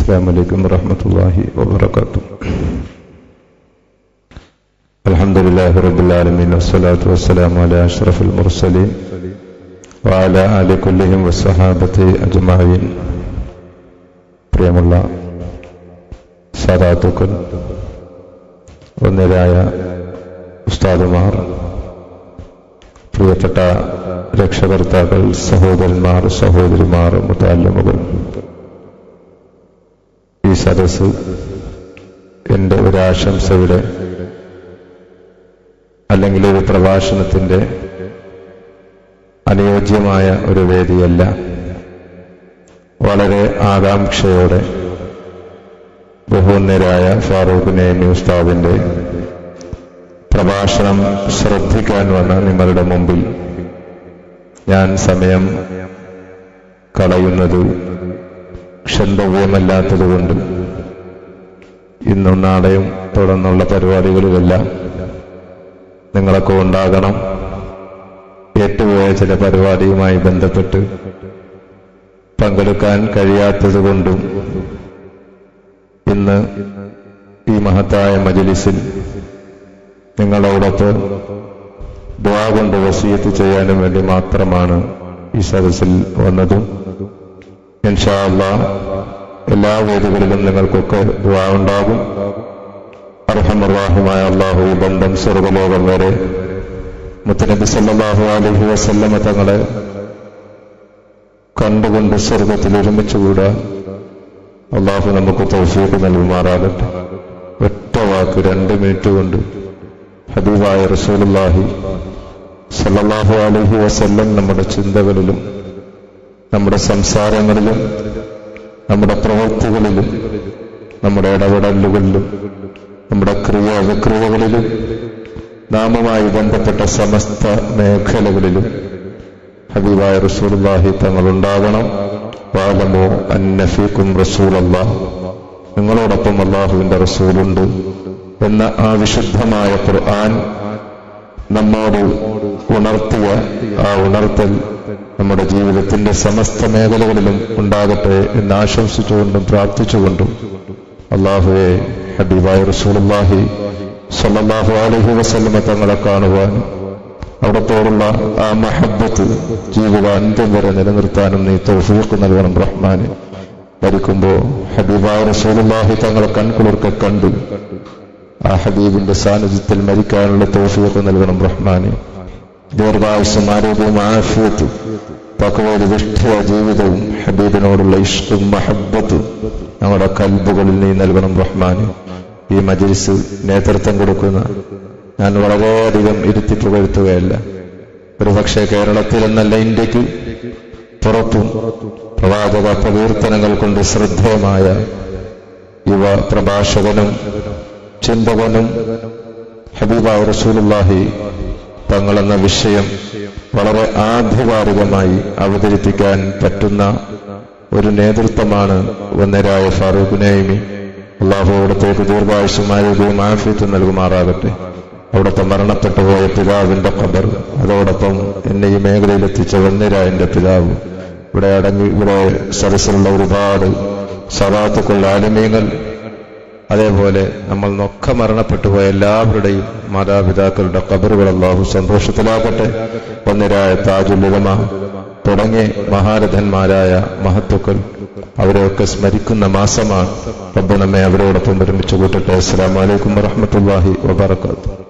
السلام عليكم ورحمة الله وبركاته الحمد لله رب العالمين والصلاة والسلام على أشرف المرسلين وعلى آل كلهم والصحابة أجمعين പ്രിയമുള്ള സാധാത്തുക്കൾ ഒന്നിരായ ഉസ്താദുമാർ പ്രിയപ്പെട്ട രക്ഷകർത്താക്കൾ സഹോദരന്മാർ സഹോദരിമാർ മുത്താലമുകൾ ഈ സദസ് എൻ്റെ ഒരു ആശംസയുടെ അല്ലെങ്കിൽ ഒരു പ്രഭാഷണത്തിൻ്റെ അനുയോജ്യമായ ഒരു വേദിയല്ല വളരെ ആകാംക്ഷയോടെ ബഹുന്നരായ ഫാറൂഖ് നേമി ഉസ്താദിന്റെ പ്രഭാഷണം ശ്രദ്ധിക്കാൻ വന്ന നിങ്ങളുടെ മുമ്പിൽ ഞാൻ സമയം കളയുന്നത് ക്ഷന്തവ്യമല്ലാത്തതുകൊണ്ട് ഇന്നും നാളെയും തുടർന്നുള്ള പരിപാടികളിലെല്ലാം നിങ്ങളൊക്കെ ഉണ്ടാകണം ഏറ്റുപോയ ചില പരിപാടിയുമായി ബന്ധപ്പെട്ട് പങ്കെടുക്കാൻ കഴിയാത്തതുകൊണ്ടും ഇന്ന് ഈ മഹത്തായ മജലിസിൽ നിങ്ങളോടൊപ്പം ദ്വാ കൊണ്ട് വസീയത്ത് ചെയ്യാനും വേണ്ടി മാത്രമാണ് ഈ സദസ്സിൽ വന്നതും ഇൻഷാ അള്ളാ എല്ലാ വേദികളിലും നിങ്ങൾക്കൊക്കെ ദ്വാ ഉണ്ടാകും അർഹമറാഹുമായ അള്ളാഹു ഈ ബന്ധം സ്വർഗലോകം വരെ മുത്തനബി സല്ലാഹു അലഹി വസല്ലമ തങ്ങളെ കണ്ടുകൊണ്ട് സ്വർഗത്തിൽ ഒരുമിച്ചുകൂടാ അള്ളാഹു നമുക്ക് തൗഫീഖ് നൽകുമാറാകട്ടെ ഒറ്റ വാക്ക് രണ്ട് മിനിറ്റ് കൊണ്ട് ഹബീബായ റസൂലുള്ളാഹി സല്ലല്ലാഹു അലൈഹി വസല്ലം നമ്മുടെ ചിന്തകളിലും നമ്മുടെ സംസാരങ്ങളിലും നമ്മുടെ പ്രവൃത്തികളിലും നമ്മുടെ ഇടപെടലുകളിലും നമ്മുടെ ക്രിയ വിക്രിയകളിലും നാമുമായി ബന്ധപ്പെട്ട സമസ്ത മേഖലകളിലും ഹബീബായ റസൂലുള്ളാഹി തങ്ങൾ ഉണ്ടാകണം വാലമോ അന്നഫീക്കും റസൂലല്ല നിങ്ങളോടൊപ്പം അള്ളാഹുവിന്റെ റസൂലുണ്ട് എന്ന ആ വിശുദ്ധമായ ഖുർആൻ നമ്മോട് ഉണർത്തിയ ആ ഉണർത്തൽ നമ്മുടെ ജീവിതത്തിന്റെ സമസ്ത മേഖലകളിലും ഉണ്ടാകട്ടെ എന്ന് ആശംസിച്ചുകൊണ്ടും പ്രാർത്ഥിച്ചുകൊണ്ടും അള്ളാഹുവെ ഹബീബായ റസൂലുള്ളാഹി സല്ലല്ലാഹു അലൈഹി വസല്ലമ തങ്ങളെ കാണുവാനും അവിടത്തോടുള്ള ആ മഹബത്ത് ജീവിത അന്ത്യം വരെ നിലനിർത്താനും നീ തൗഫീഖ് നൽകണം റഹ്മാന് മരിക്കുമ്പോ ഹബീബായ റസൂലുള്ളാഹി തങ്ങളെ കൺകുളിർക്കെ കണ്ടു ആ ഹബീബിന്റെ സാന്നിധ്യത്തിൽ മരിക്കാനുള്ള തൗഫീഖ് നൽകണം റഹ്മാന് ദീർഘായുസും ആരോഗ്യവും ആഫിയത്തും പക്വത വിഷ്ഠിയ ജീവിതവും ഹബീബിനോടുള്ള ഇഷ്കും മഹബത്തും ഞങ്ങളുടെ കൽബുകളിൽ നീ നൽകണം റഹ്മാന് ഈ മജിലിസ് നേതൃത്വം കൊടുക്കുന്ന ഞാൻ വളരെയധികം ഇരുത്തി പുകഴ്ത്തുകയല്ല ഒരുപക്ഷെ കേരളത്തിൽ എന്നല്ല ഇന്ത്യക്ക് പുറത്തും പ്രവാചക പ്രകീർത്തനങ്ങൾ കൊണ്ട് ശ്രദ്ധേയമായ യുവ പ്രഭാഷകനും ചിന്തകനും ഹബീബ റസൂലുള്ളാഹി തങ്ങളെന്ന വിഷയം വളരെ ആധികാരികമായി അവതരിപ്പിക്കാൻ പറ്റുന്ന ഒരു നേതൃത്വമാണ് വന്നരായ ഫാറൂഖ് നൈമി അള്ളാഹു അവിടത്തേക്ക് ദീർഘായുസും ആരോഗ്യവും ആഫിയത്തും നൽകുമാറാകട്ടെ അവിടുത്തെ മരണപ്പെട്ടു പോയ പിതാവിന്റെ ഖബർ അതോടൊപ്പം എന്നെ ഈ മേഖലയിൽ എത്തിച്ച വന്നിരായന്റെ പിതാവ് ഇവിടെ അടങ്ങി ഇവിടെ സരസിലുള്ള ഒരുപാട് സറാത്തുക്കുള്ള ആലമീങ്ങൾ അതേപോലെ നമ്മൾ നൊക്കെ മരണപ്പെട്ടു പോയ എല്ലാവരുടെയും മാതാപിതാക്കളുടെ ഖബറുകൾ അള്ളാഹു സന്തോഷത്തിലാക്കട്ടെ ഒന്നിരായ താജുലുലമ തുടങ്ങിയ മഹാരഥന്മാരായ മഹത്തുക്കൾ അവരെയൊക്കെ സ്മരിക്കുന്ന മാസമാണ് റബ്ബ് നമ്മെ അവരോടൊപ്പം ഒരുമിച്ച് കൂട്ടട്ടെ അസ്സാം വലൈക്കും വറഹമത്തല്ലാഹി വബർക്കാത്തു